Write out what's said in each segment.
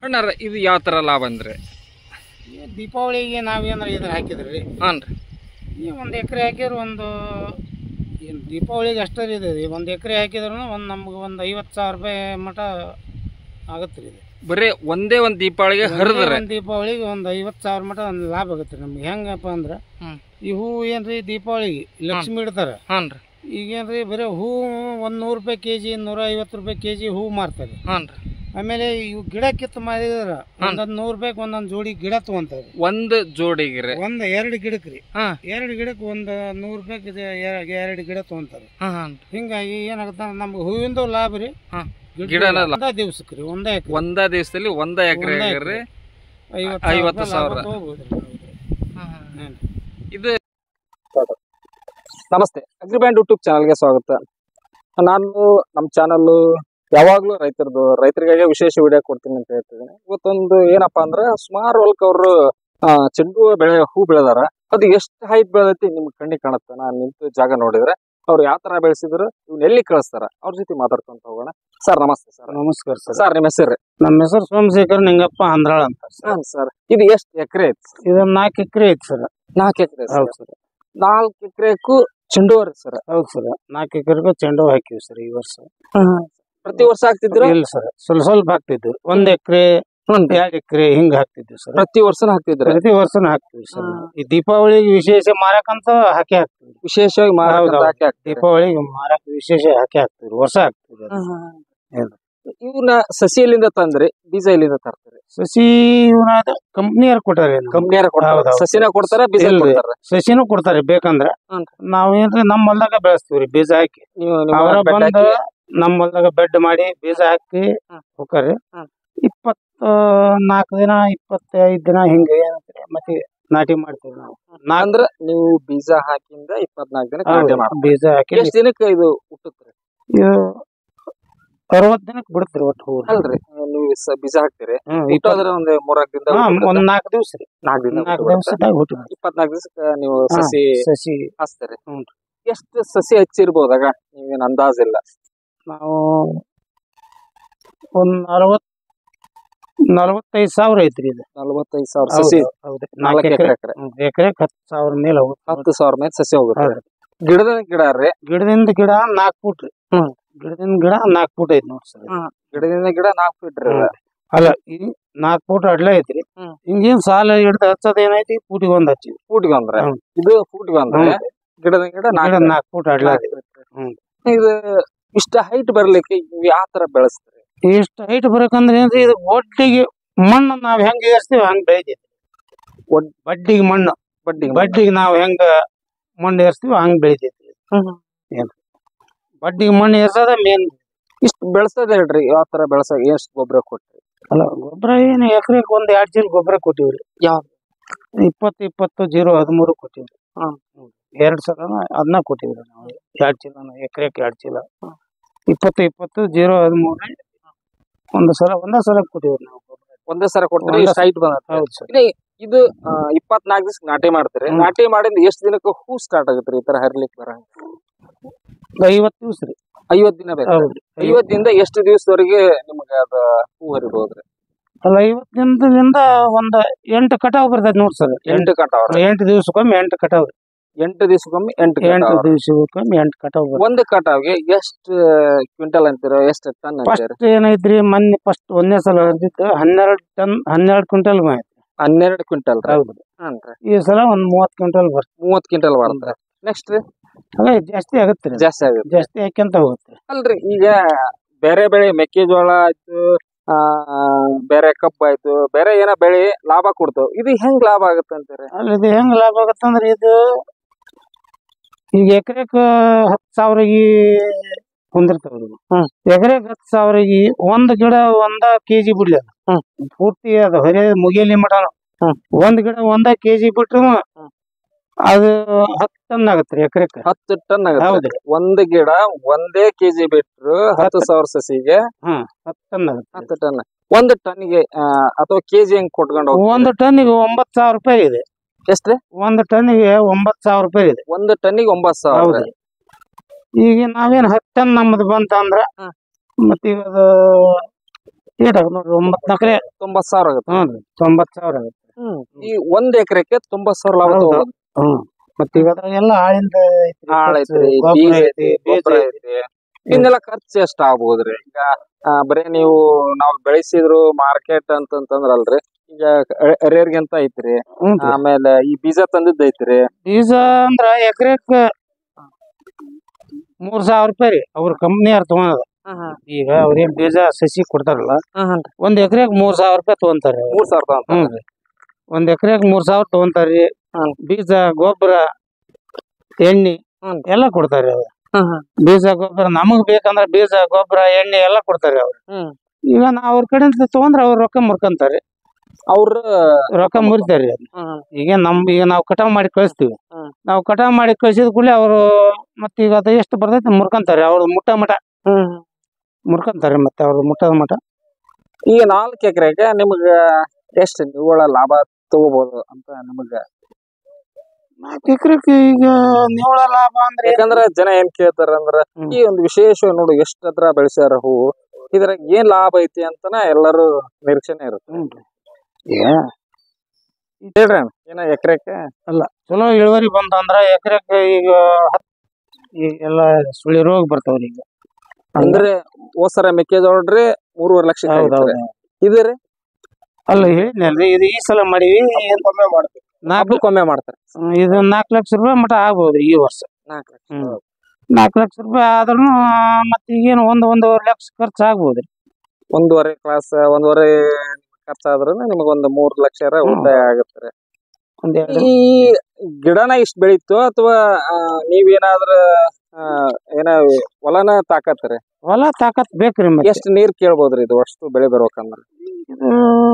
ಅಣ್ಣಾರ ಇದು ಯಾವ ಥರ ಲಾಭ ಅಂದ್ರೆ ಈ ದೀಪಾವಳಿಗೆ ನಾವೇನಾರ ಇದು ಹಾಕಿದ್ರಿ ಹಾಂ ರೀ ಈ ಒಂದು ಎಕರೆ ಹಾಕಿದ್ರೆ ಒಂದು ಏನು ದೀಪಾವಳಿಗೆ ಅಷ್ಟೇ ರೀ ಇದು ಒಂದು ಎಕರೆ ಹಾಕಿದ್ರು ಒಂದು ನಮ್ಗೆ ಒಂದು ಐವತ್ತು ಸಾವಿರ ರೂಪಾಯಿ ಮಟ ಆಗತ್ತೆ ರೀ ಇದು ಬರೀ ಒಂದೇ ಒಂದು ದೀಪಾವಳಿಗೆ ಹರಿದ್ರೆ ಒಂದು ದೀಪಾವಳಿಗೆ ಒಂದು ಐವತ್ತು ಸಾವಿರ ಮಟ ಒಂದು ಲಾಭ ಆಗುತ್ತೆ ರೀ ನಮ್ಗೆ ಹೆಂಗಪ್ಪ ಅಂದ್ರೆ ಹ್ಮ್. ಈ ಹೂವು ಏನ್ರಿ ದೀಪಾವಳಿಗೆ ಲಕ್ಷ್ಮಿ ಇಡ್ತಾರೆ ಹಾಂ ರೀ ಈಗೇನ್ರಿ ಬರೀ ಹೂವು ಒಂದು ನೂರು ರೂಪಾಯಿ ಕೆ ಜಿ ನೂರ ಐವತ್ತು ರೂಪಾಯಿ ಕೆ ಜಿ ಹೂವು ಮಾರ್ತಾರೆ ಹಾಂ ರೀ ಆಮೇಲೆ ಇವು ಗಿಡ ಕಿತ್ತು ಮಾರಿದ್ರೆ ಒಂದೊಂದು ನೂರು ರೂಪಾಯಿಗೆ ಒಂದೊಂದು ಜೋಡಿ ಗಿಡ ತೊಗೊಂತಾರೆ ಒಂದು ಜೋಡಿಗೆ ರೀ ಒಂದು ಎರಡು ಗಿಡಕ್ಕೆ ರೀ ಹಾಂ ಎರಡು ಗಿಡಕ್ಕೆ ಒಂದು ನೂರು ರೂಪಾಯಿಗೆ ಎರಡು ಗಿಡ ತೊಗೊಂತಾರೆ ಹಾಂ ಹಾಂ ಹಿಂಗಾಗಿ ಏನಾಗುತ್ತೆ ನಮ್ಗೆ ಹೂವಿಂದ ಲಾಭ ರೀ ಹಾಂ ಗಿಡದ ಗಿಡನ ಲಾಭ. ಒಂದೇ ದಿವ್ಸಕ್ಕೆ ರೀ ಒಂದೇ ಎಕರೆ ಒಂದ ದಿವಸದಲ್ಲಿ ಒಂದ ಎಕರೆ ಒಂದೇ ರೀ ಐವತ್ತು ಐವತ್ತು ಸಾವಿರ ಸಾವಿರ. ತೊಗೋಬೋದು ರೀ ಇದು ನಮಸ್ತೆ ಅಗ್ರಿಬ್ಯಾಂಡ್ ಯೂಟ್ಯೂಬ್ ಚಾನಲ್ಗೆ ಸ್ವಾಗತ ನಾನು ನಮ್ಮ ಚಾನಲ್ ಯಾವಾಗಲೂ ರೈತರದು ರೈತರಿಗಾಗಿ ವಿಶೇಷ ವಿಡಿಯೋ ಕೊಡ್ತೀನಿ ಅಂತ ಹೇಳ್ತಿದ್ದೀನಿ ಇವತ್ತೊಂದು ಏನಪ್ಪಾ ಅಂದ್ರೆ ಸುಮಾರು ಹೊಲಕ್ಕೆ ಅವರು ಚೆಂಡು ಹೂವು ಬೆಳೆ ಹೂ ಬೆಳೆದಾರ ಅದು ಎಷ್ಟು ಹೈಟ್ ಬೆಳೆದೈತಿ ನಿಮ್ಗೆ ಕಣ್ಣಿಗೆ ಕಾಣುತ್ತೆ ನಾನು ನಿಂತು ಜಾಗ ನೋಡಿದ್ರೆ ಅವ್ರು ಯಾವ ತರ ಬೆಳೆಸಿದ್ರು ಇವ್ನ ಎಲ್ಲಿ ಕಳಿಸ್ತಾರ ಅವ್ರ ಜೊತೆ ಮಾತಾಡ್ಕೊಂತ ಹೋಗೋಣ ಸರ್ ನಮಸ್ತೆ ಸರ್ ನಮಸ್ಕಾರ ಸರ್ ಸರ್ ನಿಮ್ಮ ಹೆಸರು ನಮ್ಮ ಹೆಸರು ಸೋಮಶೇಖರ್ ನಿಂಗಪ್ಪ ಅಂದ್ರಾಳ್ ಅಂತ ಸರ್ ಹಾಂ ಸರ್ ಇದು ಎಷ್ಟು ಎಕರೆ ಐತಿ ಇದೊಂದು ನಾಲ್ಕು ಎಕರೆ ಐತಿ ಸರ್ ನಾಲ್ಕು ಎಕರೆ ಹೌದು ಸರ್ ನಾಲ್ಕು ಎಕರೆಕ್ಕೂ ಚೆಂಡು ಹೂವು ಸರ್ ಹೌದು ಸರ್ ನಾಲ್ಕು ಎಕರೆಗೂ ಚೆಂಡು ಹೂ ಹಾಕಿವಿ ಸರ್ ಈ ವರ್ಷ ಪ್ರತಿ ವರ್ಷ ಆಗ್ತಿದ್ರು ಇಲ್ಲ ಸರ್ ಸ್ವಲ್ಪ ಸ್ವಲ್ಪ ಹಾಕ್ತಿದ್ವಿ ಒಂದ್ ಎಕರೆ ಎರಡ್ ಎಕರೆ ಹಿಂಗ್ ಹಾಕ್ತಿದ್ವಿ ಸರ್ ಪ್ರತಿ ವರ್ಷನೂ ಹಾಕ್ತಿದ್ರು ಪ್ರತಿ ವರ್ಷನೂ ಹಾಕ್ತಿವಿ ಸರ್ ಹ್ಮ್. ಈ ದೀಪಾವಳಿಗೆ ವಿಶೇಷ ಮಾರಕಂತ ಹಾಕಿ ಹಾಕ್ತಿವಿ ವಿಶೇಷವಾಗಿ ಮಾರಾಟ ಹೌದು, ಹೌದು. ಹಾಕಿ ಹಾಕ್ತಿದ್ರು. ದೀಪಾವಳಿಗೆ ಮಾರಕ ವಿಶೇಷ ಹಾಕಿ ಹಾಕ್ತಿವಿ ವರ್ಷ ಹಾಕ್ತಿವಿ ಹೌದು. ಇವನ್ನ ಸಸಿ ಎಲ್ಲಿಂದ ತಂದ್ರಿ ಬೀಜ ಎಲ್ಲಿಂದ ತರ್ತಾರೆ ಸಸಿ ಇವನ ಕಂಪ್ನಿಯವ್ರು ಕೊಟ್ಟಾರೆ ನಮ್ಗೆ. ಕಂಪ್ನಿಯಾರ ಕೊಡ್ತಾರ ಹೌದು, ಹೌದು. ಸಸಿನ ಕೊಡ್ತಾರ ಬೀಜ ಇಲ್ರಿ. ಕೊಡ್ತಾರ ಸಸಿನೂ ಕೊಡ್ತಾರೆ ಬೇಕಂದ್ರ ಹ್ಮ್. ನಾವ್ ಏನ್ರಿ ನಮ್ಮ ಹೊಲ್ದಾಗ ಬೆಳೆಸ್ತೀವ್ರಿ ಬೀಜ ಹಾಕಿ ನೀವು ನಿಮ್ಮ ಅವರ ಬೆಡ್ ಬಂದ ಹಾಕಿ ನಮ್ಮ ಹೊಲ್ದಾಗ ಬೆಡ್ ಮಾಡಿ ಬೀಜ ಹಾಕಿ ಹ್ಮ್. ಹೋಗ್ತಾರೆ ಹ್ಮ್. ಇಪ್ಪತ್ತ ನಾಲ್ಕು ದಿನ ಇಪ್ಪತ್ತೈದು ದಿನ ಹಿಂಗೆ ಏನಂತಾರೆ ಮತ್ತೆ ನಾಟಿ ಮಾಡ್ತೀವಿ ನಾವು ನಾಲ್ಕು ಅಂದ್ರ ನೀವು ಬೀಜ ಹಾಕಿಂದ ಇಪ್ಪತ್ನಾಲ್ಕು ದಿನ ನಾಟಿ ಮಾಡ್ತೀರಿ ಬೀಜ ಹಾಕಿ ಎಷ್ಟ್ ದಿನಕ್ಕೆ ಇದು ಹುಟ್ಟುತ್ರಿ ಇದು ಅರವತ್ತು ದಿನಕ್ಕೆ ಬಿಡ್ತೀರಿ ಒಟ್ಟು ಹೂವು ಅಲ್ರಿ ನೀವು ಸ- ಬೀಜ ಹಾಕ್ತಿರಿ ಹ್ಮ್, ಇಪ್ಪತ್ತು- ಹುಟ್ಟೋದ್ರ ಒಂದ್ ಮೂರಾಕ್ ದಿನದಾಗ ಹಾ, ಹುಟ್ಟುತ್ತೆ. ಒಂದ್ ನಾಲ್ಕು ದಿವ್ಸ ರೀ ನಾಲ್ಕ್ ದಿನ ನಾಲ್ಕು ಹುಟ್ಟುಬಿಡುತ್ತೆ. ದಿವಸದಾಗ ಹುಟ್ಟು ಇಪ್ಪತ್ನಾಲ್ಕು ದಿವಸಕ್ಕೆ ನೀವು ಹಾ. ಸಸಿ ಸಸಿ ಹಚ್ತೀರಿ ಹ್ಞೂ. ಎಷ್ಟು ಸಸಿ ಹಚ್ಚಿರ್ಬೋದಾಗ ನೀವೇನ್ ಅಂದಾಜಿಲ್ಲ ನಾವು ಒಂದ್ ನಲವತ್ ನಲವತ್ತೈದು ಸಾವಿರ ಐತ್ರಿ ಇದು ನಲವತ್ತೈದು ಸಾವಿರ ಸಸಿ ಹೌದು ನಾಲ್ಕು ನಾಲ್ಕು ಎಕರೆ ಎಕರೆ ಎಕರೆ ಎಕರೆಗೆ ಹತ್ತು ಸಾವಿರ ಮೇಲೆ ಹೋಗುತ್ತೆ ಹತ್ತು ಸಾವಿರ ಮೇಲೆ ಸಸಿ ಹೋಗುತ್ತೆ ಹೌದು. ಗಿಡದ ಗಿಡ ರೀ ಗಿಡದಿಂದ ಗಿಡ ನಾಲ್ಕು ಫೂಟ್ ರೀ ಹ್ಮ್. ಗಿಡದಿಂದ ಗಿಡ ನಾಲ್ಕು ಫೂಟ್ ಐತಿ ನೋಡ್ರಿ ಸರ್ ಗಿಡದಿಂದ ಗಿಡ ನಾಲ್ಕು ಫೀಟ್ ರೀ ಹ್ಮ್. ಅಲ್ಲ ಈ ನಾಲ್ಕು ಫೂಟ್ ಅಡ್ಲ ಐತ್ರಿ ಹ್ಮ್. ಹಿಂಗೇನ್ ಸಾಲ ಹಿಡ್ದು ಹಚ್ಚೋದ್ ಏನೈತಿ ಫೂಟಿಗೆ ಒಂದ್ ಹಚ್ಚಿವಿ ಫೂಟ್ಗೆ ಅಂದ್ರೆ ಹ್ಮ್. ಇದು ಫೂಟ್ಗೆ ಅಂದ್ರೆ ಹ್ಮ್. ಗಿಡದ ಗಿಡ ಗಿಡ ನಾಲ್ಕು ನಾಲ್ಕು ಫೂಟ್ ಅಡ್ಲ ನಾಲ್ಕು ಐತಿ feet. ಹ್ಮ್. ಇದು ಇಷ್ಟ ಹೈಟ್ ಬರ್ಲಿಕ್ಕೆ ನೀವು ಯಾವ ತರ ಬೆಳೆಸ್ತೀರಿ ಇಷ್ಟ ಹೈಟ್ ಬರಕಂದ್ರೆ ಏನ್ರಿ ಇದು ಒಟ್ಟಿಗೆ ಮಣ್ಣು ನಾವ್ ಹೆಂಗ್ ಏರ್ಸ್ತೀವಿ ಹಂಗ್ ಬೆಳಿತೈತಿ ಒಡ್- ಬಡ್ಡಿಗೆ ಮಣ್ಣು ಬಡ್ಡಿ ಬಡ್ಡಿಗೆ ನಾವ್ ಹೆಂಗ ಮಣ್ಣು ಏರ್ಸ್ತೀವಿ ಹಂಗ್ ಬೆಳಿತೈತಿ ಬಡ್ಡಿಗೆ ಮಣ್ಣು ಏರ್ಸೋದ ಮೇನ್ ಇಷ್ಟು ಬೆಳೆಸೋದ್ ಹೇಳ್ರಿ ಯಾವ ತರ ಬೆಳೆಸ ಎಷ್ಟು ಗೊಬ್ಬರ ಕೊಟ್ರಿ ಅಲ್ಲ ಗೊಬ್ಬರ ಏನು ಎಕರೆಗೆ ಒಂದ್ ಎರಡ್ ಚೀಲ ಗೊಬ್ಬರ ಕೊಟ್ಟಿವ್ರಿ ಯಾವ್ದು? ಇಪ್ಪತ್ತು ಇಪ್ಪತ್ತು ಜೀರೋ ಹದಿಮೂರು ಕೊಟ್ಟಿವ್ರಿ ಹ್ಮ್. ಎರಡ್ ಸಲ ಅದನ್ನ ಕೊಟ್ಟಿವ್ರಿ ನಾವು ಎರಡ್ ಚೀಲ ಎಕರೆಗೆ ಎರಡ್ ಚೀಲ ಇಪ್ಪತ್ತು ಇಪ್ಪತ್ತು ಜೀರೋ ಹದಿಮೂರು ಒಂದು ಸಲ ಒಂದೇ ಸಲ ಕೊಟ್ಟಿವ್ರಿ ನಾವು ಗೊಬ್ಬರ ಒಂದೇ ಸಲ ಕೊಡ್ತೀರಿ ಒಂದೇ ಇಷ್ಟು ಹೈಟ್ ಬಂದ ಹೌದು ಸರ್ ಇದು ಇಪ್ಪತ್ನಾಲ್ಕು ದಿವಸ ನಾಟಿ ಮಾಡ್ತೀರಿ ಹ್ಮ್. ನಾಟಿ ಮಾಡಿಂದ ಎಷ್ಟು ದಿನಕ್ಕೆ ಹೂ ಸ್ಟಾರ್ಟ್ ಆಗುತ್ತೆ ಈ ತರ ಹರಿಲಿಕ್ಕೆ ಬರ ಐವತ್ತು ದಿವ್ಸ ರೀ ಐವತ್ ದಿನ ಬೇಕು ಹೌದ್ರಿ ಐವತ್ ದಿನದ ಎಷ್ಟು ದಿವಸದವರೆಗೆ ನಿಮ್ಗೆ ಅದ ಹೂ ಹರಿಬಹುದ್ರಿ ಅಲ್ಲ ಐವತ್ತು ದಿನದಿಂದ ಒಂದ್ ಎಂಟು ಕಟಾವ್ ಬರ್ತೈತಿ ನೋಡ್ ಸರ್ ಎಂಟು ಕಟಾವ್ ಎಂಟು ದಿವ್ಸಕ್ಕೊಮ್ಮೆ ಎಂಟು ಕಟಾವ್ ರೀ. ಎಂಟು ದಿವಸಕ್ಕೊಮ್ಮೆ ಎಂಟು ಎಂಟು ಕಟಾವ್ ದಿವ್ಸಕ್ಕೊಮ್ಮೆ ಎಂಟು ಕಟಾವ್ ಬರ್ತೈತಿ ಒಂದು ಕಟಾವ್ಗೆ ಎಷ್ಟು ಕ್ವಿಂಟಲ್ ಅಂತೀರ ಎಷ್ಟು ಟನ್ ಅಂತೀರ ಫಸ್ಟ್ ಏನೈತ್ರಿ ಮೊನ್ನೆ ಫಸ್ಟ್ ಒಂದೇ ಸಲ ಹರಿದಿತ್ತು ಹನ್ನೆರಡು ಟನ್ ಹನ್ನೆರಡು ಕ್ವಿಂಟಲ್ ಐತಿ ಹನ್ನೆರಡು ಕ್ವಿಂಟಲ್ ಹೌದು ಹ್ಞೂ ಈ ಸಲ ಒಂದ್ ಮೂವತ್ ಕ್ವಿಂಟಲ್ ಬರ್ತದೆ ಮೂವತ್ ಕ್ವಿಂಟಲ್ ಬರ್ತದೆ ನೆಕ್ಸ್ಟ್ ರೀ ಹಾಗೆ ಜಾಸ್ತಿ ಆಗುತ್ತೆ ರೀ ಜಾಸ್ತಿ ಆಗುತ್ತೆ ಜಾಸ್ತಿ ಹಾಕ್ಯಂತ ಹೋಗುತ್ತೆ ಅಲ್ರಿ ಈಗ ಬೇರೆ ಬೆಳೆ ಮೆಕ್ಕೆಜೋಳ ಆಯ್ತು ಆ ಬೇರೆ ಕಬ್ಬು ಆಯ್ತು ಬೇರೆ ಏನೋ ಬೆಳೆ ಲಾಭ ಕೊಡ್ತಾವ ಇದು ಹೆಂಗ್ ಲಾಭ ಆಗುತ್ತೆ ಅಂತೀರಿ ಅಲ್ಲಿ ಇದು ಹೆಂಗ್ ಲಾಭ ಆಗತ್ತಂದ್ರೆ ಇದು ಈಗ ಎಕರೆಕ್ ಹತ್ತು ಸಾವಿರಗಿ ಹೊಂದಿರ್ತಾವ್ರಿ ಹ್ಮ್. ಎಕರೆಕ್ ಹತ್ತು ಸಾವಿರಗಿ ಒಂದ್ ಗಿಡ ಒಂದ ಕೆಜಿ ಬಿಡ್ಲಿ ಅದು ಹ್ಮ್. ಪೂರ್ತಿ ಅದು ಹೊರೆ ಮುಗಿಯಲಿ ಮಟ ಹ್ಮ್. ಒಂದ್ ಗಿಡ ಒಂದ ಕೆಜಿ ಬಿಟ್ರು ಅದು ಹತ್ತು ಟನ್ ಆಗತ್ರಿ ಎಕರೆಕ್ ಹತ್ತು ಟನ್ ಆಗುತ್ತೆ ಹೌದ್ರಿ ಒಂದ್ ಗಿಡ ಒಂದೇ ಕೆಜಿ ಬಿಟ್ರು ಹತ್ತು ಸಾವಿರ ಸಸಿಗೆ ಹತ್ತು ಟನ್ ಆಗತ್ತೆ ಹತ್ತು ಟನ್ ಒಂದು ಟನ್ಗೆ ಅಥವಾ ಕೆಜಿ ಹೆಂಗ್ ಕೊಟ್ಕೊಂಡು ಹೋಗ್ತೀರಿ? ಒಂದು ಟನ್ನಿಗೆ ಒಂಬತ್ತು ಸಾವಿರ ರೂಪಾಯಿ ಇದೆ ಎಷ್ಟ್ರಿ ಒಂದು ಟನ್ನಿಗೆ ಒಂಬತ್ತು ಸಾವಿರ ರೂಪಾಯಿ ಇದೆ ಒಂದು ಟನ್ನಿಗೆ ಒಂಬತ್ತು ಸಾವಿರ ಹೌದ್ರಿ ಈಗ ನಾವೇನ್ ಹತ್ತು ಟನ್ ನಮ್ದು ಬಂತ ಅಂದ್ರ ಹ್ಮ್. ಮತ್ತೆ ಈಗ ಅದು ಏಟ್ ಆಗುತ್ತೆ ನೋಡ್ರಿ ಒಂಬತ್ತು ನಾಲ್ಕರೆ ತೊಂಬತ್ ಸಾವಿರ ಆಗುತ್ತೆ ಹ್ಞೂ ರೀ ತೊಂಬತ್ತು ಸಾವಿರ ಆಗುತ್ತೆ ಈ ಒಂದ್ ಎಕರೆಗೆ ತೊಂಬತ್ ಸಾವಿರ ಲಾಭ ಹೌದು. ತಗೋಬೋದು ಹ್ಞೂ ಮತ್ತೆ ಈಗ ಅದ್ರಾಗೆಲ್ಲ ಆಳಿಂದ ಐತ್ರಿ ಆಳ್ ಖರ್ಚು, ಐತ್ರಿ ಗೊಬ್ಬರ ಬೀಜ ಐತಿ ಐತಿ ಬೀಜ ಗೊಬ್ಬರ ಐತಿ. ಐತಿ ಇನ್ನೆಲ್ಲ ಖರ್ಚು ಎಷ್ಟ್ ಆಗ್ಬೋದ್ರಿ ಈಗ ಆ, ಬರೀ ನೀವು ನಾವ್ ಬೆಳೆಸಿದ್ರು ಮಾರ್ಕೆಟ್ ಅಂತಂತಂದ್ರಲ್ರಿ ಈಗ ರೇರ್ಗಿಂತ ಐತ್ರಿ ಹ್ಞೂ ರೀ. ಆಮೇಲೆ ಈ ಬೀಜ ತಂದಿದ್ ಐತ್ರಿ ಬೀಜ ಅಂದ್ರ ಎಕರೆಕ್ ಮೂರ್ ಸಾವಿರ ರೂಪಾಯಿ ರೀ ಅವ್ರ ಕಂಪ್ನಿ ಅವ್ರ ತಗೊಳದ ಈಗ ಅವ್ರೇನ್ ಬೀಜ ಸಸಿ ಕೊಡ್ತಾರಲ್ಲ ಒಂದ್ ಎಕರೆಕ್ ಮೂರ್ ಸಾವಿರ ರೂಪಾಯಿ ತಗೊಂತಾರ ಮೂರ್ ಸಾವಿರ ತಗೊಂತಾರ. ಹ್ಞೂ ರೀ ಒಂದ್ ಎಕರೆಕ್ ಮೂರ್ ಸಾವಿರ ತಗೊಂತಾರ್ರಿ ಹ್ಮ್. ಬೀಜ ಗೊಬ್ಬರ ಎಣ್ಣೆ ಹ್ಮ್. ಎಲ್ಲ ಕೊಡ್ತಾರ್ರಿ ಅವ್ರು ಬೀಜ ಗೊಬ್ಬರ ನಮಗ್ ಬೇಕಂದ್ರ ಬೀಜ ಗೊಬ್ಬರ ಎಣ್ಣೆ ಎಲ್ಲ ಕೊಡ್ತಾರ್ರಿ ಅವ್ರು ಹ್ಮ್. ಈಗ ನಾವ್ ಅವ್ರ ಕಡೆಯಿಂದ ತಗೊಂಡ್ರ ಅವ್ರ ರೊಕ್ಕ ಮುರ್ಕಂತಾರ್ರಿ ಅವ್ರ ರೊಕ್ಕ ಮುರಿತಾರ್ರಿ ಈಗ ನಮ್ ಈಗ ನಾವು ಕಟಾವ್ ಮಾಡಿ ಕಳಿಸ್ತೀವಿ ಹ್ಮ್. ನಾವು ಕಟಾವ್ ಮಾಡಿ ಕಳ್ಸಿದ ಕೂಡಲೇ ಅವರು ಮತ್ತೆ ಈಗ ಅದು ಎಷ್ಟು ಬರ್ತೈತೆ ಮುರ್ಕಂತಾರೆ ಅವ್ರ ಮುಟ್ಟ ಮಟ ಮುರ್ಕಂತಾರೆ ಮತ್ತೆ ಅವ್ರ ಮುಟ್ಟದ ಮಟ ಈಗ ನಾಲ್ಕು ಎಕರೆಗೆ ನಿಮ್ಗ ಎಷ್ಟ್ ನಿವ್ವಳ ಲಾಭ ತಗೋಬಹುದು ಅಂತ ನಿಮಗ ನಾಲ್ಕು ಎಕರೆಕ್ಕೆ ಈಗ ನಿವ್ವಳ ಲಾಭ ಅಂದ್ರೆ ಯಾಕಂದ್ರ ಜನ ಏನ್ ಕೇಳ್ತಾರ ಅಂದ್ರ ಹ್ಮ್. ಈ ಒಂದು ವಿಶೇಷ ನೋಡು ಎಷ್ಟ್ ಹತ್ರ ಬೆಳೆಸ್ಯಾರ ಹೂವು ಇದ್ರಾಗ ಏನ್ ಲಾಭ ಐತಿ ಅಂತನ ಎಲ್ಲರೂ ನಿರೀಕ್ಷೆನೆ ಇರುತ್ತೆ ಹ್ಞೂನ್ರಿ. ಈಗ ಹೇಳ್ರಿ ಅಣ್ಣ ಏನ ಎಕರೆಕ್ಕೆ ಚಲೋ ಇಳುವರಿ ಬಂತ ಅಂದ್ರ ಎಕರೆಕ್ಕೆ ಈಗ ಹತ್ ಈಗ ಎಲ್ಲ ಸುಳಿ ರೋಗ ಬರ್ತಾವ್ರಿ ಈಗ ಅಂದ್ರೆ ಹೋಸರ ಮೆಕ್ಕೆಜೋಳ್ರಿ ಮೂರುವರೆ ಲಕ್ಷ ಹೌದೌದು ಇದ್ರಿ ಅಲ್ಲ ಹೇಳಿದ್ನಲ್ರಿ ಇದು ಈ ಸಲ ಮಾಡಿವಿ ನಾಲ್ಕು ಹಬ್ಬಕ್ಕೊಮ್ಮೆ ಮಾಡ್ತಾರೆ ಇದು ನಾಲ್ಕು ಲಕ್ಷ ರೂಪಾಯಿ ಮಟ ಆಗ್ಬೋದ್ರಿ ಈ ವರ್ಷ ನಾಲ್ಕು ಲಕ್ಷ ಹ್ಮ್. ನಾಲ್ಕು ಲಕ್ಷ ರೂಪಾಯಿ ಆದ್ರೂ ಮತ್ತೆ ಈಗೇನು ಒಂದು ಒಂದೂವರೆ ಲಕ್ಷ ಖರ್ಚು ಆಗ್ಬೋದ್ರಿ ಒಂದೂವರೆ ಕ್ಲಾಸ್ ಒಂದೂವರೆ ಖರ್ಚಾದ್ರೂ ನಿಮಗೊಂದು ಮೂರ್ ಲಕ್ಷ ಹ್ಮ್. ಉಳಿತಾಯ ಆಗುತ್ತೆ ಒಂದ್ ಎರಡು ಈ ಗಿಡನ ಇಷ್ಟ ಬೆಳೀತು ಅಥವಾ ನೀವೇನಾದ್ರ ಆ, ಏನ ಹೊಲನ ತಾಕತ್ರಿ ಹೊಲ ತಾಕತ್ ಬೇಕ್ರಿ ಮತ್ತೆ ಎಷ್ಟ್ ನೀರ್ ಕೇಳ್ಬೋದ್ರಿ ಇದು ಅಷ್ಟು ಬೆಳೆ ಬರ್ಬೇಕಂದ್ರ ಇದು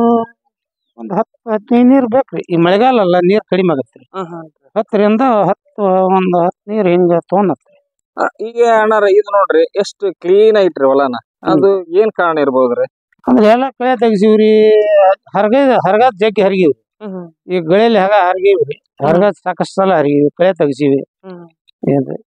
ಒಂದ್ ಹತ್ತು ಹದಿನೈದು ನೀರ್ ಬೇಕ್ರಿ ಈ ಮಳೆಗಾಲ ಅಲ್ಲ ನೀರ್ ಕಡಿಮೆ ಆಗತ್ರಿ ಹತ್ತರಿಂದ ಹತ್ತು ಒಂದ್ ಹತ್ತು ನೀರ್ ಹಿಂಗ ತೊಗೊಂಡತ್ರಿ ಆ, ಈಗ ಅಣ್ಣಾರ ಇದು ನೋಡ್ರಿ ಎಷ್ಟು ಕ್ಲೀನ್ ಐತ್ರಿ ಹೊಲನ ಅದು ಏನ್ ಕಾರಣ ಇರ್ಬೋದ್ರಿ ಅಂದ್ರೆ ಎಲ್ಲ ಕಳೆ ತೆಗಿಸಿವ್ರಿ ಹರಗ ಹರಗಾದ ಜಗ್ಗಿ ಹರಿಗಿವ್ರಿ ಈಗ ಗಳಿಯಲ್ಲಿ ಹಗ ಹರಿಗಿವ್ರಿ ಹರಗಾದ ಸಾಕಷ್ಟು ಸಲ ಹರಿಗಿವಿ ಕಳೆ ತೆಗಿಸಿವಿ ಏನ್ರಿ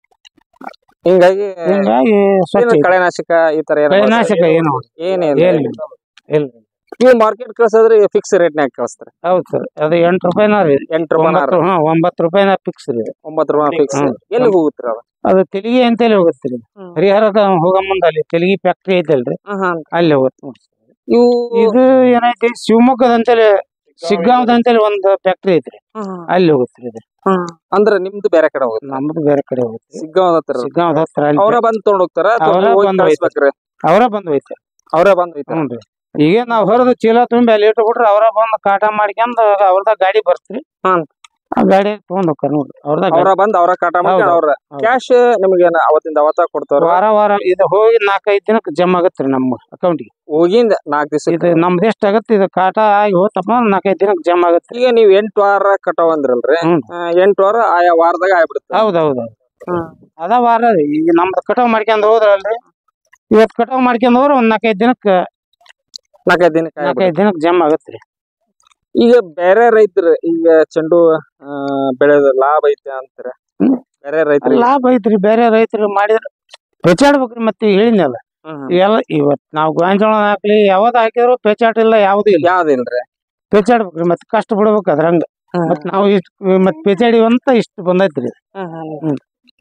ಹಿಂಗಾಗಿ ಹಿಂಗಾಗಿ ಸ್ವಚ್ಛ ಏನು ಐತಿ. ಕಳೆನಾಶಕ ಈ ತರ ಏನಾರ ಕಳೆನಾಶಕ ಏನು ಏನಿಲ್ಲ ಏನಿಲ್ಲ. ಇಲ್ಲ ನೀವು ಮಾರ್ಕೆಟ್ ಕಳ್ಸೋದ್ರೆ ಫಿಕ್ಸ್ ರೇಟ್ ನಾಗ ಕಳಿಸ್ತಾರೆ ಹೌದು ಸರ್ ಅದು ಎಂಟು ರೂಪಾಯಿನ ರೀ ಎಂಟು ರೂಪಾಯಿ ಒಂಬತ್ತು ಹಾ ಒಂಬತ್ತು ರೂಪಾಯಿನ ಫಿಕ್ಸ್ ರೀ ಒಂಬತ್ತು ರೂಪಾಯಿ ಫಿಕ್ಸ್ ಹ್ಮ್. ಎಲ್ಲಿ ಹೋಗುತ್ತೆ ಅದು ಅದು ತೆಲಿಗೆ ಅಂತೇಳಿ ಹೋಗುತ್ತೆ ರೀ ಹ್ಮ್. ಹರಿಹರದ ಹೋಗೋ ಮುಂದೆ ಅಲ್ಲಿ ತೆಲಿಗೆ ಫ್ಯಾಕ್ಟ್ರಿ ಐತಲ್ರಿ ಅಲ್ಲಿ ಹೋಗುತ್ತೆ ನೋಡ್ರಿ ಇವು ಇದು ಏನೈತಿ ಶಿವಮೊಗ್ಗದ ಅಂತೇಳಿ ಶಿಗ್ಗಾಂವದ ಅಂತೇಳಿ ಒಂದು ಫ್ಯಾಕ್ಟ್ರಿ ಐತ್ರಿ ಅಲ್ಲಿ ಹೋಗುತ್ತೆ ಇದು ಅಂದ್ರೆ ನಿಮ್ದು ಬೇರೆ ಕಡೆ ಹೋಗುತ್ತೆ ನಮ್ದು ಬೇರೆ ಕಡೆ ಹೋಗುತ್ತೆ ಸಿಗ್ಗಾಂವ್ ಹತ್ರ ಶಿಗ್ಗಾಂವದ ಹತ್ರ ಅಲ್ಲಿ ಅವ್ರ ಬಂದ್ ತಗೊಂಡ್ ಹೋಗ್ತಾರ ಅವ್ರ ಬಂದ್ ಒಯ್ತಾರೆ. ಅವರ ಬಂದು ಹೋಯ್ತಾರೆ ಅವರೇ ಬಂದ್ ಹೋಯ್ತಾರ ಹ್ಞೂ ರೀ ಈಗ ನಾವ್ ಹೊರದು ಚೀಲ ತುಂಬಿ ಅಲ್ಲಿ ಇಟ್ಟು ಬಿಟ್ರೆ ಅವರ ಬಂದು ಕಾಟ ಮಾಡ್ಕೊಂಡ್ ಅವ್ರದ ಗಾಡಿ ಬರ್ತ್ರಿ ಹ್ಮ್. ಆ ಗಾಡಿ ತಗೊಂಡ್ ಹೋಗ್ತಾರ ನೋಡ್ರಿ ಅವ್ರದ ಅವ್ರ ಬಂದ್ ಅವ್ರ ಕಾಟ ಮಾಡಿ ಹೌದು. ಅವ್ರ ಹೌದು. ಕ್ಯಾಶ್ ನಿಮ್ಗೇನ ಅವತ್ತಿಂದ ಅವತ್ತ ಕೊಡ್ತಾರ ವಾರ ವಾರ ಇದು ಹೋಗಿ ನಾಲ್ಕೈದು ದಿನಕ್ಕೆ ಜಮಾ ಆಗತ್ರಿ ನಮ್ಮ ಅಕೌಂಟಿಗೆ ಹೋಗಿಂದ ನಾಲ್ಕ್ ದಿವಸ ಇದು ನಮ್ದು ಎಷ್ಟ್ ಆಗತ್ತೆ ಇದು ಕಾಟ ಆಗಿ ಹೋತಪ್ಪ ನಾಲ್ಕೈದು ದಿನಕ್ಕೆ ಜಮಾ ಆಗತ್ರಿ ಈಗ ನೀವ್ ಎಂಟು ವಾರ ಕಟಾವ್ ಅಂದ್ರಲ್ರಿ ಹ್ಮ್. ಆ, ಎಂಟು ವಾರ ಆಯಾ ವಾರದಾಗ ಆಗ್ಬಿಡುತ್ತೆ ಹೌದ್ ಹೌದ್ ಹೌದ್ ಅದ ವಾರ ರೀ ಈಗ ನಮ್ದು ಕಟಾವ್ ಮಾಡ್ಕೊಂಡ್ ಹೋದ್ರಲ್ರಿ ಇವತ್ ಕಟಾವ್ ಮಾಡ್ಕೊಂಡ್ ಹೋದ್ರ ಒಂದ್ ನಾಲ್ಕೈದು ದಿನಕ್ಕೆ ನಾಲ್ಕೈದು ದಿನಕ್ಕೆ ಆಗ್ಬಿಡುತ್ತೆ. ನಾಲ್ಕೈದು ದಿನಕ್ಕೆ ಜಮಾ ಆಗತ್ರಿ ಈಗ ಬೇರೆ ರೈತರು ಈಗ ಚೆಂಡು ಆ, ಬೆಳೆದ ಲಾಭ ಐತೆ ಅಂತಾರ ಹ್ಮ್. ಬೇರೆ ರೈತರಿಗೆ ಲಾಭ ಐತ್ರಿ ಬೇರೆ ರೈತರು ಮಾಡಿದ್ರ ಪೆಚಾಡ್ಬೇಕ್ರಿ ಮತ್ತೆ ಹೇಳಿನಲ್ಲ ಎಲ್ಲ ಇವತ್ ನಾವು ಗೋಂಜಾಳ ಹಾಕ್ಲಿ ಯಾವ್ದು ಹಾಕಿದ್ರು ಪೆಚಾಟ ಇಲ್ಲ ಯಾವ್ದು ಇಲ್ಲ ಯಾವ್ದಿಲ್ರಿ ಪೆಚಾಡ್ಬೇಕ್ರಿ ಮತ್ತೆ ಕಷ್ಟ ಬಿಡ್ಬೇಕು ಅದ್ರಂಗ ಮತ್ ನಾವು ಇಷ್ಟ ಮತ್ ಪೆಚಾಡಿವಂತ ಇಷ್ಟು ಬಂದೈತ್ರಿ ಹ್ಮ್.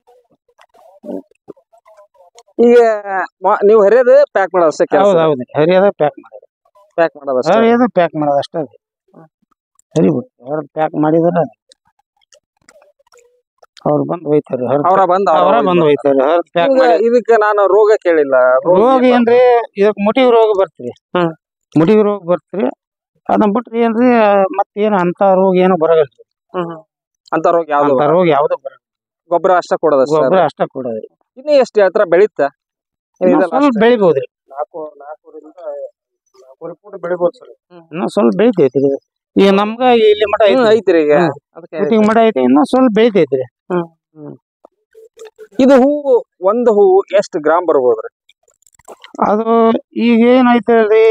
ಈಗ ಮ- ನೀವು ಹರಿಯೋದು ಪ್ಯಾಕ್ ಮಾಡೋದು ಅಷ್ಟೇ ಕೆಲಸ ಹೌದ್ ಹೌದ್ರಿ ಹರಿಯದ ಪ್ಯಾಕ್ ಮಾಡೋದು ಪ್ಯಾಕ್ ಮಾಡೋದು ಅಷ್ಟೇ ಹರಿಯದ ಪ್ಯಾಕ್ ಮಾಡೋದು ಅಷ್ಟೇ ರೀ ಹರಿಬೇಕು ಅವ್ರ ಪ್ಯಾಕ್ ಮಾಡಿದ್ರ ಅವ್ರು ಬಂದು ಹೋಯ್ತಾರ ಅವ್ರ ಬಂದ್ ಅವರ ಬಂದು ಹೋಯ್ತಾರ ಹರಿದ್ ಪ್ಯಾಕ್ ಈಗ ಮಾಡಿ ಇದಕ್ಕೆ ನಾನು ರೋಗ ಕೇಳಿಲ್ಲ ರೋಗ ಏನ್ರಿ ಇದಕ್ ಮುಟಿಗೆ ರೋಗ ಬರ್ತ್ರಿ ಹ್ಮ್. ಮುಟಿಗೆ ರೋಗ ಬರ್ತ್ರಿ ಅದನ್ನ ಬಿಟ್ರಿ ಏನ್ರಿ ಮತ್ತೇನು ಅಂತ ರೋಗ ಏನು ಬರಲ್ಲ ಅಂತ ರೋಗ ಯಾವ್ದು ಅಂತ ರೋಗ ಯಾವ್ದು ಬರಲ್ಲ ಗೊಬ್ಬರ ಅಷ್ಟೇ ಕೊಡೋದು ಅಷ್ಟೇ ಗೊಬ್ಬರ ಅಷ್ಟ ಕೊಡೋದ್ರಿ ಇನ್ನು ಎಷ್ಟು ಹತ್ರ ಬೆಳೀತಾ ಇನ್ನೂ ಸ್ವಲ್ಪ ಬೆಳಿಬೋದ್ರಿ ಇನ್ನೂ ಸ್ವಲ್ಪ ಬೆಳಿತೈತ್ರಿ ಇದು. ಈಗ ನಮ್ಗ ಇಲ್ಲಿ ಮಠ ಐತಿ ಐತ್ರಿ ಈಗ ಹ್ಮ್. ಅದಕ್ಕೆ ಮುಟಿಗೆ ಮಠ ಐತಿ ಇನ್ನೂ ಸ್ವಲ್ಪ ಬೆಳಿತೈತ್ರಿ ಇದು ಹೂವು ಒಂದು ಹೂವು ಎಷ್ಟು ಗ್ರಾಮ್ ಬರ್ಬೋದ್ರಿ ಅದು ಈಗ ಏನೈತಲ್ರಿ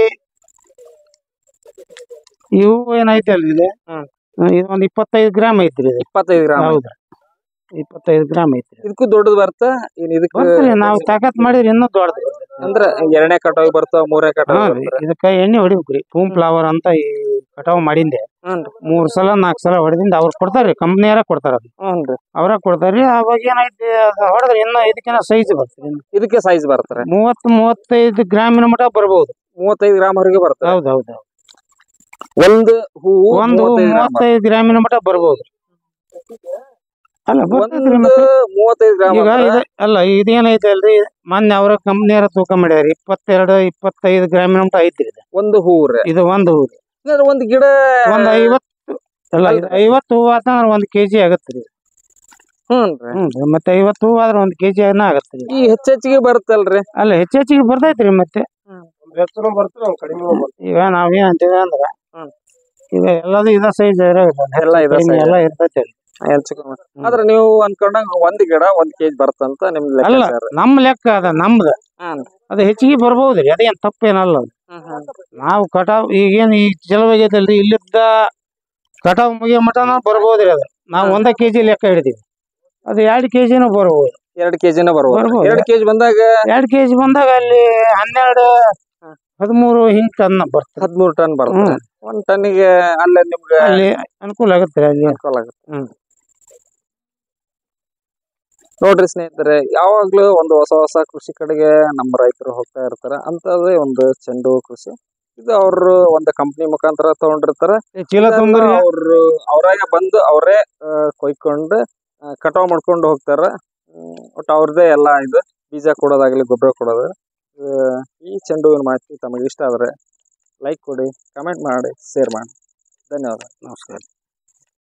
ಇವು ಏನೈತಲ್ರಿ ಇದು ಹ್ಮ್. ಇದು ಒಂದ್ ಇಪ್ಪತ್ತೈದು ಗ್ರಾಮ್ ಐತ್ರಿ ಇದು ಇಪ್ಪತ್ತೈದು ಗ್ರಾಮ್ ಹೌದ್ರಿ ಇಪ್ಪತ್ತೈದು ಗ್ರಾಮ್ ಐತ್ರಿ ಇದಕ್ಕೂ ದೊಡ್ಡದು ಬರ್ತಾ ಏನ್ ಇದಕ್ಕ ಬರ್ತೀರಿ ನಾವು ತಾಕತ್ ಮಾಡಿದ್ರೆ ಇನ್ನೂ ದೊಡ್ಡದು ಅಂದ್ರ ಎರಡನೇ ಕಟಾವ್ ಬರ್ತಾವ ಮೂರನೇ ಕಟಾವ್ ಹಾ ರೀ ಇದಕ್ಕ ಎಣ್ಣೆ ಹೊಡಿಬೇಕ್ರಿ ಪೂಮ್ ಫ್ಲವರ್ ಅಂತ ಈ ಕಟಾವ್ ಮಾಡಿಂದೆ ಹ್ಞೂನ್ರಿ ಮೂರ್ ಸಲ ನಾಲ್ಕು ಸಲ ಹೊಡೆದಿಂದ ಅವ್ರು ಕೊಡ್ತಾರ್ರಿ ಕಂಪ್ನಿಯಾರ ಕೊಡ್ತಾರ ಅದು ಹ್ಞೂನ್ರಿ ಅವ್ರ ಕೊಡ್ತಾರ್ರಿ ಅವಾಗ ಏನೈತಿ ಅದು ಹೊಡೆದ್ರೆ ಇನ್ನೂ ಇದಕ್ಕಿನ್ನ ಸೈಜ್ ಬರ್ತದೆ ಇದಕ್ಕೆ ಸೈಜ್ ಬರ್ತಾರೆ ಮೂವತ್ತು ಮೂವತ್ತೈದು ಗ್ರಾಮಿನ ಮಟ ಬರ್ಬೋದು ಮೂವತ್ತೈದು ಗ್ರಾಮ್ ಹೊರಗೆ ಬರ್ತದೆ ಹೌದ್ ಹೌದ್ ಹೌದ್. ಒಂದು ಹೂವು ಒಂದು ಮೂವತ್ತೈದು ಗ್ರಾಮ್ ಮೂವತ್ತೈದು ಗ್ರಾಮಿನ ಮಟ ಬರ್ಬೋದು ಅಲ್ಲ ಬರ್ತೈತ್ರಿ ಒಂದು ಮತ್ತೆ ಮೂವತ್ತೈದು ಗ್ರಾಮ್ ಈಗ ಅಂದ್ರ ಇದು ಅಲ್ಲ ಇದೇನೈತೆ ಅಲ್ರಿ ಮೊನ್ನೆ ಅವರ ಕಂಪ್ನಿಯರ ತೂಕ ಮಾಡ್ಯಾರ ಇಪ್ಪತ್ತೆರಡು ಇಪ್ಪತ್ತೈದು ಗ್ರಾಮಿನ ಮಟ ಐತ್ರಿ ಇದು. ಒಂದು ಹೂವು ರೀ ಇದು ಒಂದು ಹೂ ಅಂದ್ರೆ ಒಂದು ಗಿಡ ಒಂದ್ ಐವತ್ತು ಅಲ್ಲ ಇದು ಐವತ್ತು ಹೂವು ಆತಂದ್ರ ಒಂದ್ ಕೆಜಿ ಆಗತ್ರಿ ಹ್ಞೂನ್ರಿ ಹ್ಮ್ ಮತ್ತೆ ಐವತ್ತು ಹೂವು ಆದ್ರ ಒಂದ್ ಕೆಜಿ ಅನ್ನ ಆಗತ್ರಿ ಈ ಹೆಚ್ಚ್ ಹೆಚ್ಚಿಗೆ ಬರುತ್ತಲ್ರಿ ಅಲ್ಲ ಹೆಚ್ಚು ಹೆಚ್ಚಿಗೆ ಬರ್ತೈತ್ರಿ ಮತ್ತೆ ಈಗ ನಾವೇನ್ ಅಂತೀವಿ ಅಂದ್ರ ಹ್ಮ್. ಈಗ ಎಲ್ಲದು ಇದ ಸೈಜ್ ಎಲ್ಲ ಇದ size. ಎಲ್ಲ ಇರ್ತೈತಿ ಹೆಚ್ಚು ಆದ್ರೆ ನೀವು ಅನ್ಕೊಂಡಂಗ ಒಂದ್ ಗಿಡ ಒಂದ್ ಕೆಜಿ ಬರ್ತಂತ ನಿಮ್ ಅಲ್ಲ ಲೆಕ್ಕಾಚಾರ ನಮ್ ಲೆಕ್ಕ ಅದ ನಮ್ದ ಹ್ಮ್. ಅದು ಹೆಚ್ಚಿಗೆ ಬರ್ಬಹುದ್ರಿ ಅದೇನ್ ತಪ್ಪೇನಲ್ಲ ಅದು. ನಾವು ಕಟಾವ್ ಈಗೇನ್ ಈ ಚಲೋ ಆಗೈತಲ್ರಿ ಇಲ್ಲಿದ್ದ ಕಟಾವ್ ಮುಗಿಯೋ ಮಟನ ಬರ್ಬೋದ್ರಿ ಅದು ನಾವು ಹ್ಮ್. ಒಂದ ಕೆಜಿ ಲೆಕ್ಕ ಹಿಡಿದೀವಿ ಅದು ಎರಡ್ ಕೆಜಿನೂ ಬರ್ಬೋದು ಎರಡ್ ಕೆಜಿನ ಬರ್ಬೋದು ಬರ್ಬೋದು. ಎರಡ್ ಕೆಜಿ ಬಂದಾಗ ಎರಡ್ ಕೆಜಿ ಬಂದಾಗ ಅಲ್ಲಿ ಹನ್ನೆರಡು ಹ್ಮ್. ಹದಿಮೂರು ಹಿಂಗ್ ಟನ್ ಬರ್ತದೆ ಹದ್ಮೂರ್ ಟನ್ ಬರುತ್ತೆ ಹ್ಮ್. ಒಂದ್ ಟನ್ನಿಗೆ ಅಲ್ಲೇ ನಿಮ್ಗೆ ಅಲ್ಲಿ ಅನುಕೂಲ ಆಗುತ್ತೆ ಅಲ್ಲಿ ಅನುಕೂಲ ಆಗುತ್ತೆ ನೋಡ್ರಿ ಸ್ನೇಹಿತರೆ ಯಾವಾಗ್ಲೂ ಒಂದು ಹೊಸ ಹೊಸ ಕೃಷಿ ಕಡೆಗೆ ನಮ್ಮ ರೈತರು ಹೋಗ್ತಾ ಇರ್ತಾರ ಅಂತದೇ ಒಂದು ಚೆಂಡು ಹೂ ಕೃಷಿ ಇದು ಅವ್ರು ಒಂದು ಕಂಪ್ನಿ ಮುಖಾಂತರ ತಗೊಂಡಿರ್ತಾರ ಚೀಲ ತುಂಬ್ರಿ ಅವ್ರು ಅವರಾಗ ಬಂದು ಅವರೇ ಕೊಯ್ಕೊಂಡು ಆ, ಕಟಾವ್ ಮಾಡ್ಕೊಂಡು ಹೋಗ್ತಾರ ಹ್ಮ್, ಒಟ್ಟು ಅವ್ರದ್ದೇ ಎಲ್ಲ ಇದು ಬೀಜ ಕೊಡೋದಾಗ್ಲಿ ಗೊಬ್ಬರ ಕೊಡೋದು ಆ, ಈ ಚೆಂಡು ಹೂವಿನ ಮಾಹಿತಿ ತಮಗೆ ಇಷ್ಟ ಆದ್ರೆ ಲೈಕ್ ಕೊಡಿ ಕಮೆಂಟ್ ಮಾಡಿ ಶೇರ್ ಮಾಡಿ ಧನ್ಯವಾದ ನಮಸ್ಕಾರ